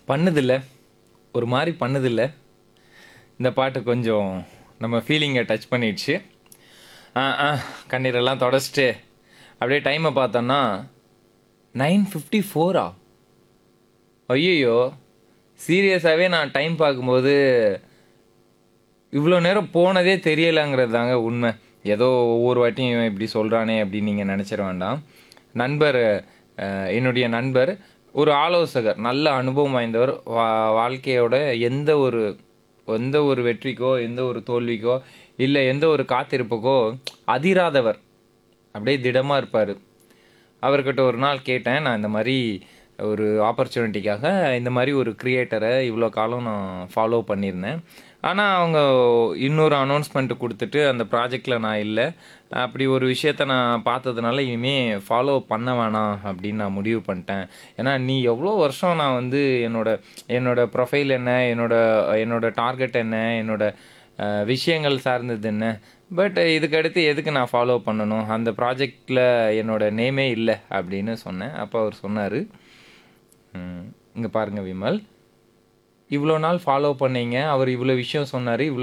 பண்ணுதில்ல ஒரு மாதிரி பண்ணுதில்ல இந்த பாட்டு கொஞ்சம் நம்ம ஃபீலிங்கை டச் பண்ணிடுச்சு ஆ ஆ கண்ணீரெல்லாம் தொடச்சிட்டு அப்படியே டைமை பார்த்தோன்னா நைன் ஃபிஃப்டி ஃபோரா ஐயோ சீரியஸாகவே நான் டைம் பார்க்கும்போது இவ்வளோ நேரம் போனதே தெரியலைங்கிறது தாங்க உண்மை ஏதோ ஒவ்வொரு வாட்டியும் இவன் இப்படி சொல்கிறானே அப்படின்னு நீங்கள் நினச்சிட வேண்டாம் நண்பர் அஹ், என்னுடைய நண்பர் ஒரு ஆலோசகர் நல்ல அனுபவம் வாய்ந்தவர் வா வாழ்க்கையோட எந்த ஒரு எந்த ஒரு வெற்றிக்கோ எந்த ஒரு தோல்விக்கோ இல்லை எந்த ஒரு காத்திருப்புக்கோ அதிராதவர் அப்படியே திடமாக இருப்பார் அவர்கிட்ட ஒரு நாள் கேட்டேன் நான் இந்த மாதிரி ஒரு ஆப்பர்ச்சுனிட்டிக்காக இந்த மாதிரி ஒரு கிரியேட்டரை இவ்வளோ காலம் நான் ஃபாலோ பண்ணியிருந்தேன் ஆனால் அவங்க இன்னொரு அனௌன்ஸ்மெண்ட் கொடுத்துட்டு அந்த ப்ராஜெக்டில் நான் இல்லை அப்படி ஒரு விஷயத்த நான் பார்த்ததுனால இனிமேல் ஃபாலோ பண்ண வேணாம் அப்படின்னு நான் முடிவு பண்ணிட்டேன் ஏன்னா நீ எவ்வளோ வருஷம் நான் வந்து என்னோட என்னோட ப்ரொஃபைல் என்ன என்னோட என்னோட டார்கெட் என்ன என்னோட அஹ், விஷயங்கள் சார்ந்தது என்ன பட் இதுக்கடுத்து எதுக்கு நான் ஃபாலோ பண்ணணும் அந்த ப்ராஜெக்டில் என்னோட நேமே இல்லை அப்படின்னு சொன்னேன் அப்போ அவர் சொன்னார் இங்கே பாருங்கள் விமல் இவ்வளோ நாள் ஃபாலோ பண்ணீங்க அவர் இவ்வளோ விஷயம் சொன்னார் இவ்வளோ